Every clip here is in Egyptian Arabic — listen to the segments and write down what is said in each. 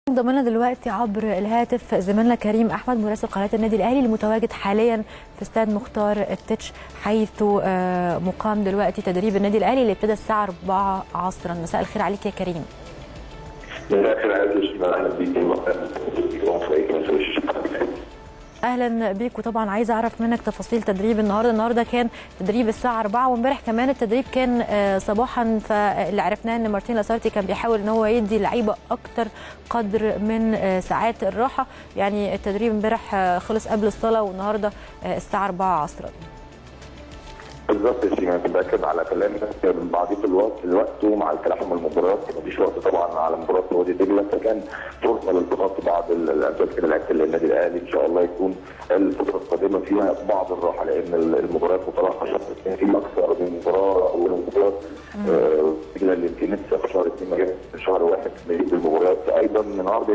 ضمنا دلوقتي عبر الهاتف زميلنا كريم احمد مراسل قناه النادي الاهلي المتواجد حاليا في استاد مختار التتش حيث آه، مقام دلوقتي تدريب النادي الاهلي اللي ابتدى الساعه 4 عصرا مساء الخير عليك يا كريم مساء الخير عليك اهلا بيك اهلا بيك وطبعا عايزه اعرف منك تفاصيل تدريب النهارده النهارده كان تدريب الساعه 4 وامبارح كمان التدريب كان آه، صباحا فاللي عرفناه ان مارتين لاسارتي كان بيحاول ان هو يدي اللعيبه اكتر قدر من آه، ساعات الراحه يعني التدريب امبارح آه، خلص قبل الصلاه والنهارده آه، الساعه 4 عصرا بالظبط يا شيماء باكد على كلامك من بعضيه الوقت الوقت ومع التلاحم المباريات مفيش وقت طبعا على مباراه وادي دجله فكان فرصه لالتقاط بعض الاسباب كده لعيبه النادي الاهلي ان شاء الله يكون الفتره القادمه فيها بعض الراحه لان المباريات متراخصه شهر اثنين في اكثر من مباراه او مباراه آه، دجله اللي يمكن لسه في شهر اثنين ما جاتش في شهر واحد في المباريات ايضا النهارده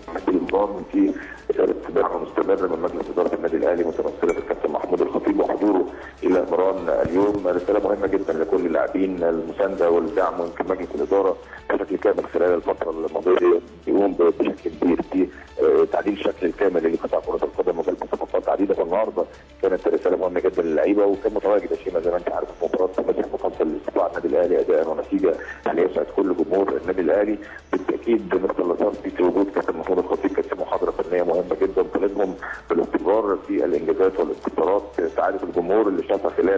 النظام في رساله دعم مستمر من مجلس اداره النادي الاهلي متمثله في الكابتن محمود الخطيب وحضوره الى مران اليوم رساله مهمه جدا لكل اللاعبين المسانده والدعم ويمكن مجلس الاداره بشكل كامل خلال الفتره الماضيه يقوم بشكل كبير في آه، تعديل الشكل الكامل لقطاع كره القدم وجلب صفقات عديده النهارده كانت رساله مهمه جدا للعيبه وكان متواجد يا شيماء زي ما انت عارف في مباراه المسح المفصل لاستطلاع النادي الاهلي اداء ونتيجه يعني يسعد كل جمهور النادي الاهلي بالتاكيد مثل لاسارتي في وجود كابتن محمود الخطيب كانت محاضره فنيه مهمه جدا طالبهم بالاستمرار في الانجازات والانتصارات سعاده الجمهور اللي شافها خلال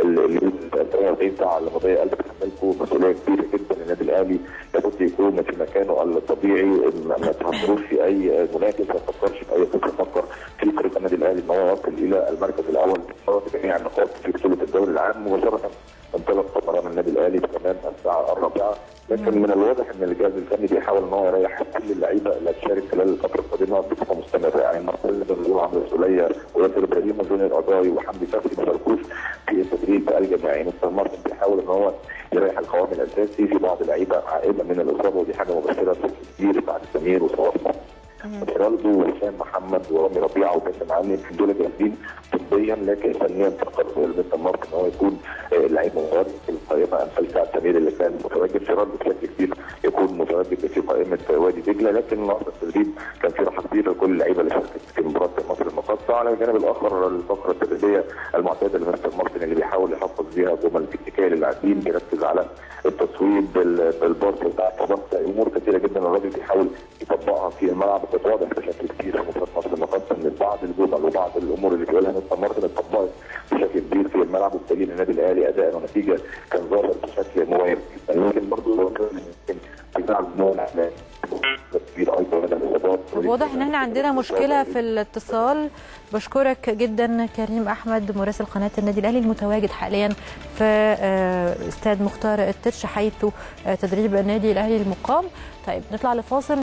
ال 48 ساعه اللي ماضيه قلب تحملكم مسؤوليه كبيره جدا النادي الاهلي لابد يكون في مكانه الطبيعي ما ما تفكروش في اي منافس ما تفكرش في اي فكره فكر في طريق النادي الاهلي ان هو يصل الى المركز الاول بجميع النقاط في بطوله الدوري العام مباشره انطلق طبعا النادي الاهلي تمام الساعه الرابعه لكن من الواضح ان الجهاز الفني بيحاول ان هو يريح كل اللعيبه اللي هتشارك خلال الفتره القادمه بصفه مستمره يعني مارسيل بنقول عمرو السوليه وياسر ابراهيم وجوني القضاي وحمدي فتحي ما شاركوش في التدريب الجماعي مستر مارتن بيحاول ان هو يريح القوام الاساسي في بعض اللعيبه عائده من الاصابه ودي حاجه مبشره بشكل كبير بعد سمير وصلاح رونالدو وهشام محمد ورامي ربيعه وباسم علي دول جاهزين طبيا لكن فنيا فقط مستر مارتن ان هو يكون آه، لعيب مغير في القائمه امثال سعد سمير اللي كان متواجد في رد بشكل كبير يكون متواجد في قائمه وادي دجله لكن النهارده التدريب كان في راحه كبيره لكل اللعيبه اللي شاركت في مباراه مصر المقاصه على الجانب الاخر الفقره التدريبيه المعتاده لمستر مارتن اللي بيحاول يحفظ بيها جمل تكتيكيه للاعبين بيركز على التصويب بال- بالباص بتاع ضغط امور كثيره جدا الراجل بيحاول يطبقها في الملعب كانت واضح بشكل كبير في مباراه مصر المقاصه ان بعض الجمل وبعض الامور اللي بيقولها مستر مارتن اتطبقت بشكل كبير في الملعب وبالتالي النادي الاهلي اداء ونتيجه كان ظاهر بشكل مميز جدا لكن برضه لو كان يمكن بيلعب نوع كبير ايضا من الاصابات واضح ان احنا عندنا مشكله في الاتصال بشكرك جدا كريم احمد مراسل قناه النادي الاهلي المتواجد حاليا في آه، استاد مختار التتش حيث آه، تدريب النادي الاهلي المقام طيب نطلع لفاصل